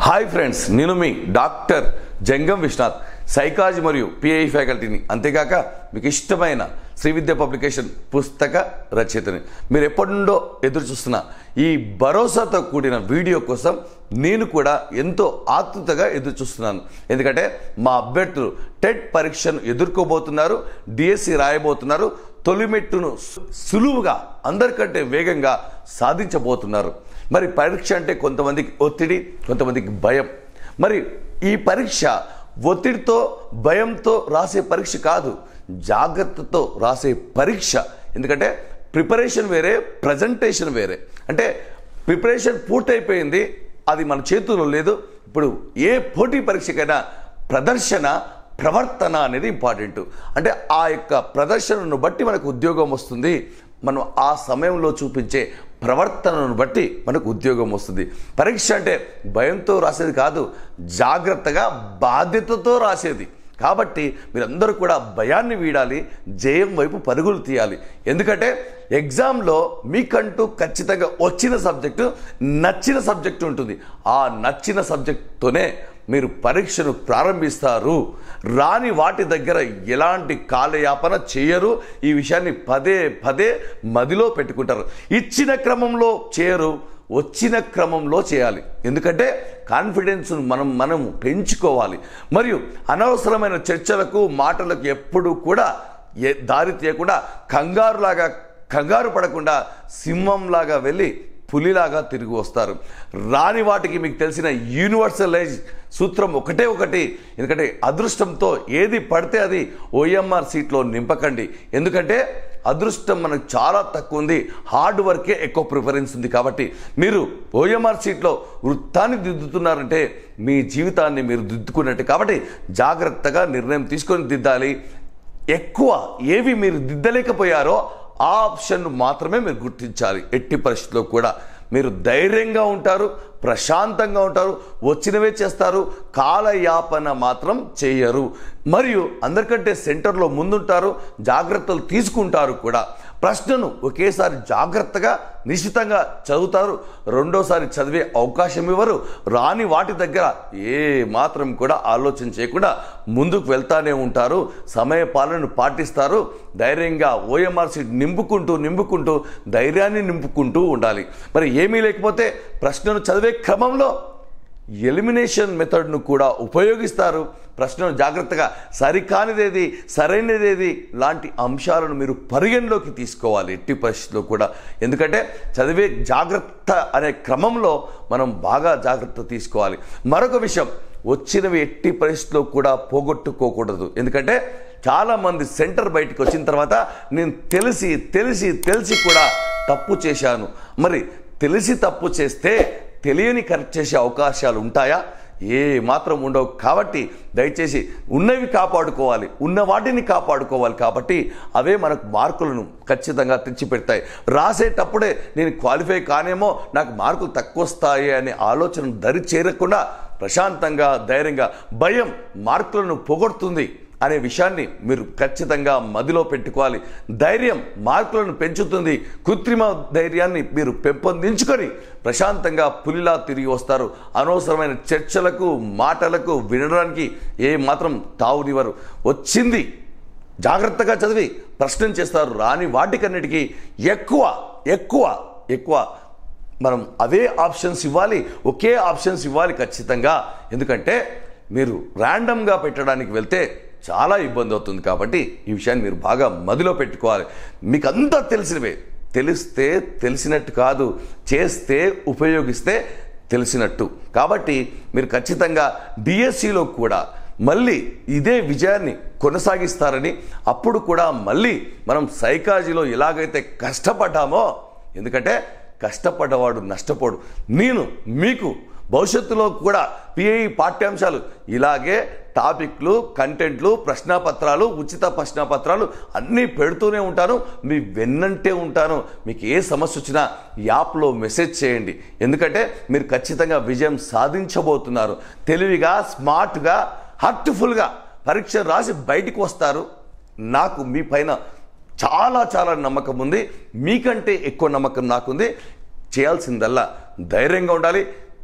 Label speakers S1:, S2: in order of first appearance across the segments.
S1: hi friends నేను మీ doctor Jangam Viswanath psychology మరియు పిఐ ఫ్యాకల్టీని అంతేకాక మీకు ఇష్టమైన శ్రీ విద్య పబ్లికేషన్ పుస్తక రచయితని మీరు ఎప్పటి నుండో ఎదురు చూస్తున్న ఈ భరోసాతో కూడిన వీడియో కోసం నేను కూడా ఎంతో ఆతృతగా ఎదురు చూస్తున్నాను ఎందుకంటే మా అభ్యర్థులు టెట్ పరీక్షను ఎదుర్కోబోతున్నారు డిఎస్సి రాయబోతున్నారు తొలిమెట్టును సు- సులువుగా అందరికంటే వేగంగా సాధించబోతున్నారు మరి పరీక్ష అంటే కొంతమందికి ఒత్తిడి కొంతమందికి భయం మరి ఈ పరీక్ష ఒత్తిడితో భయంతో రాసే పరీక్ష కాదు జాగ్రత్తతో రాసే పరీక్ష ఎందుకంటే ప్రిపరేషన్ వేరే ప్రజెంటేషన్ వేరే అంటే ప్రిపరేషన్ పూర్తయిపోయింది అది మన చేతుల్లో లేదు ఇప్పుడు ఏ పోటీ పరీక్షకైనా ప్రదర్శన ప్రవర్తన అనేది ఇంపార్టెంట్ అంటే ఆ యొక్క ప్రదర్శనను బట్టి మనకు ఉద్యోగం వస్తుంది మనం ఆ సమయంలో చూపించే ప్రవర్తనను బట్టి మనకు ఉద్యోగం వస్తుంది పరీక్ష అంటే భయంతో రాసేది కాదు జాగ్రత్తగా బాధ్యతతో రాసేది కాబట్టి మీరందరూ కూడా భయాన్ని వీడాలి జయం వైపు పరుగులు తీయాలి ఎందుకంటే ఎగ్జామ్లో మీకంటూ ఖచ్చితంగా వచ్చిన సబ్జెక్టు నచ్చిన సబ్జెక్టు ఉంటుంది ఆ నచ్చిన సబ్జెక్టుతోనే మీరు పరీక్షను ప్రారంభిస్తారు రాని వాటి దగ్గర ఎలాంటి కాలయాపన చేయరు ఈ విషయాన్ని పదే పదే మదిలో పెట్టుకుంటారు ఇచ్చిన క్రమంలో చేయరు వచ్చిన క్రమంలో చేయాలి ఎందుకంటే కాన్ఫిడెన్స్ మనం మనం పెంచుకోవాలి మరియు అనవసరమైన చర్చలకు మాటలకు ఎప్పుడు కూడా ఏ దారి తీయకుండా కంగారులాగా కంగారు పడకుండా సింహంలాగా వెళ్ళి పులిలాగా తిరిగి వస్తారు రాని వాటికి మీకు తెలిసిన యూనివర్సలైజ్ సూత్రం ఒకటే ఒకటి ఎందుకంటే అదృష్టంతో ఏది పడితే అది ఓఎంఆర్ సీట్లో నింపకండి ఎందుకంటే అదృష్టం మనకు చాలా తక్కువ ఉంది హార్డ్ వర్కే ఎక్కువ ప్రిఫరెన్స్ ఉంది కాబట్టి మీరు ఓఎంఆర్ సీట్లో వృత్తాన్ని దిద్దుతున్నారంటే మీ జీవితాన్ని మీరు దిద్దుకున్నట్టు కాబట్టి జాగ్రత్తగా నిర్ణయం తీసుకొని దిద్దాలి ఎక్కువ ఏవి మీరు దిద్దలేకపోయారో ఆ ఆప్షన్ మాత్రమే మీరు గుర్తించాలి ఎట్టి పరిస్థితుల్లో కూడా మీరు ధైర్యంగా ఉంటారు ప్రశాంతంగా ఉంటారు వచ్చినవే చేస్తారు కాలయాపన మాత్రం చేయరు మరియు అందరికంటే సెంటర్లో ముందుంటారు జాగ్రత్తలు తీసుకుంటారు కూడా ప్రశ్నను ఒకేసారి జాగ్రత్తగా నిశ్చితంగా చదువుతారు రెండోసారి చదివే అవకాశం ఇవ్వరు రాని వాటి దగ్గర ఏ మాత్రం కూడా ఆలోచన చేయకుండా ముందుకు వెళ్తానే ఉంటారు సమయ పాలనను పాటిస్తారు ధైర్యంగా ఓఎంఆర్ సీట్ నింపుకుంటూ నింపుకుంటూ ధైర్యాన్ని నింపుకుంటూ ఉండాలి మరి ఏమీ లేకపోతే ప్రశ్నను చదివే క్రమంలో ఎలిమినేషన్ మెథడ్ను కూడా ఉపయోగిస్తారు ప్రశ్నను జాగ్రత్తగా సరికానిదేది సరైనదేది లాంటి అంశాలను మీరు పరిగణలోకి తీసుకోవాలి ఎట్టి పరిస్థితిలో కూడా ఎందుకంటే చదివే జాగ్రత్త అనే క్రమంలో మనం బాగా జాగ్రత్త తీసుకోవాలి మరొక విషయం వచ్చినవి ఎట్టి పరిస్థితిలో కూడా పోగొట్టుకోకూడదు ఎందుకంటే చాలామంది సెంటర్ బయటకు వచ్చిన తర్వాత నేను తెలిసి తెలిసి తెలిసి కూడా తప్పు చేశాను మరి తెలిసి తప్పు చేస్తే తెలియని కరెక్ట్ చేసే అవకాశాలు ఉంటాయా ఏ మాత్రం ఉండవు కాబట్టి దయచేసి ఉన్నవి కాపాడుకోవాలి ఉన్న వాటిని కాపాడుకోవాలి కాబట్టి అవే మనకు మార్కులను ఖచ్చితంగా తెచ్చిపెడతాయి రాసేటప్పుడే నేను క్వాలిఫై కానేమో నాకు మార్కులు తక్కువ వస్తాయి అనే ఆలోచన దరి చేరకుండా ప్రశాంతంగా ధైర్యంగా భయం మార్కులను పొగొడుతుంది అనే విషయాన్ని మీరు ఖచ్చితంగా మదిలో పెట్టుకోవాలి ధైర్యం మార్కులను పెంచుతుంది కృత్రిమ ధైర్యాన్ని మీరు పెంపొందించుకొని ప్రశాంతంగా పులిలా తిరిగి వస్తారు అనవసరమైన చర్చలకు మాటలకు వినడానికి ఏ మాత్రం తావునివ్వరు వచ్చింది జాగ్రత్తగా చదివి ప్రశ్న చేస్తారు రాని వాటికన్నిటికీ ఎక్కువ ఎక్కువ ఎక్కువ మనం అవే ఆప్షన్స్ ఇవ్వాలి ఒకే ఆప్షన్స్ ఇవ్వాలి ఖచ్చితంగా ఎందుకంటే మీరు ర్యాండమ్గా పెట్టడానికి వెళ్తే చాలా ఇబ్బంది అవుతుంది కాబట్టి ఈ విషయాన్ని మీరు బాగా మదిలో పెట్టుకోవాలి మీకు అంతా తెలిసినవే తెలిస్తే తెలిసినట్టు కాదు చేస్తే ఉపయోగిస్తే తెలిసినట్టు కాబట్టి మీరు ఖచ్చితంగా డిఎస్సిలో కూడా మళ్ళీ ఇదే విజయాన్ని కొనసాగిస్తారని అప్పుడు కూడా మళ్ళీ మనం సైకాలజీలో ఎలాగైతే కష్టపడ్డామో ఎందుకంటే కష్టపడ్డవాడు నష్టపోడు నేను మీకు భవిష్యత్తులో కూడా పిఐ పాఠ్యాంశాలు ఇలాగే టాపిక్లు కంటెంట్లు ప్రశ్నాపత్రాలు ఉచిత ప్రశ్నాపత్రాలు అన్నీ పెడుతూనే ఉంటాను మీ వెన్నంటే ఉంటాను మీకు ఏ సమస్య వచ్చినా యాప్లో మెసేజ్ చేయండి ఎందుకంటే మీరు ఖచ్చితంగా విజయం సాధించబోతున్నారు తెలివిగా స్మార్ట్గా హార్ట్ఫుల్గా పరీక్ష రాసి బయటికి వస్తారు నాకు మీ పైన చాలా చాలా నమ్మకం ఉంది మీకంటే ఎక్కువ నమ్మకం నాకుంది చేయాల్సిందల్లా ధైర్యంగా ఉండాలి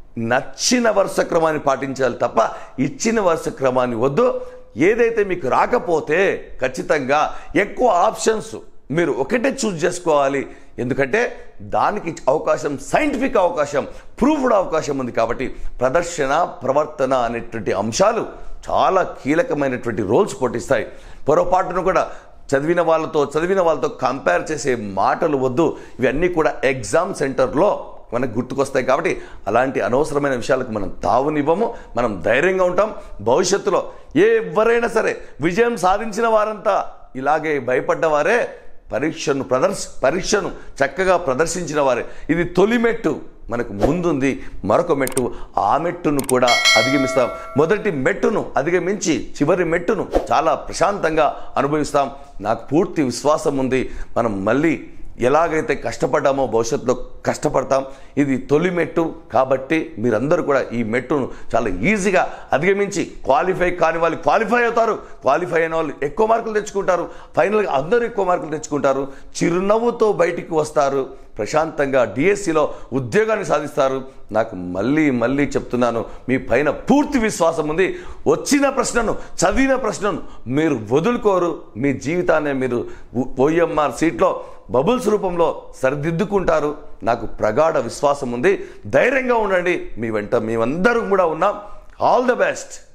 S1: నచ్చిన వరుస క్రమాన్ని పాటించాలి తప్ప ఇచ్చిన వరుస క్రమాన్ని వద్దు ఏదైతే మీకు రాకపోతే ఖచ్చితంగా ఎక్కువ ఆప్షన్స్ మీరు ఒకటే చూస్ చేసుకోవాలి ఎందుకంటే దానికి అవకాశం సైంటిఫిక్ అవకాశం ప్రూఫ్డ్ అవకాశం ఉంది కాబట్టి ప్రదర్శన ప్రవర్తన అనేటువంటి అంశాలు చాలా కీలకమైనటువంటి రోల్స్ పోటిస్తాయి పొరపాటును కూడా చదివిన వాళ్ళతో చదివిన వాళ్ళతో కంపేర్ చేసే మాటలు వద్దు ఇవన్నీ కూడా ఎగ్జామ్ సెంటర్లో మనకు గుర్తుకొస్తాయి కాబట్టి అలాంటి అనవసరమైన విషయాలకు మనం తావునివ్వము మనం ధైర్యంగా ఉంటాం భవిష్యత్తులో ఎవరైనా సరే విజయం సాధించిన వారంతా ఇలాగే భయపడ్డవారే పరీక్షను ప్రదర్శ పరీక్షను చక్కగా ప్రదర్శించిన వారే ఇది తొలి మెట్టు మనకు ముందుంది మరొక మెట్టు ఆ మెట్టును కూడా అధిగమిస్తాం మొదటి మెట్టును అధిగమించి చివరి మెట్టును చాలా ప్రశాంతంగా అనుభవిస్తాం నాకు పూర్తి విశ్వాసం ఉంది మనం మళ్ళీ ఎలాగైతే కష్టపడ్డామో భవిష్యత్తులో కష్టపడతాం ఇది తొలి మెట్టు కాబట్టి మీరందరూ కూడా ఈ మెట్టును చాలా ఈజీగా అధిగమించి క్వాలిఫై కాని వాళ్ళు క్వాలిఫై అవుతారు క్వాలిఫై అయిన వాళ్ళు ఎక్కువ మార్కులు తెచ్చుకుంటారు ఫైనల్గా అందరూ ఎక్కువ మార్కులు తెచ్చుకుంటారు చిరునవ్వుతో బయటికి వస్తారు ప్రశాంతంగా డిఎస్సిలో ఉద్యోగాన్ని సాధిస్తారు నాకు మళ్ళీ మళ్ళీ చెప్తున్నాను మీ పైన పూర్తి విశ్వాసం ఉంది వచ్చిన ప్రశ్నను చదివిన ప్రశ్నను మీరు వదులుకోరు మీ జీవితాన్ని మీరు ఓఎంఆర్ సీట్లో బబుల్స్ రూపంలో సరిదిద్దుకుంటారు నాకు ప్రగాఢ విశ్వాసం ఉంది ధైర్యంగా ఉండండి మీ వెంట మేమందరం కూడా ఉన్నాం ఆల్ ద బెస్ట్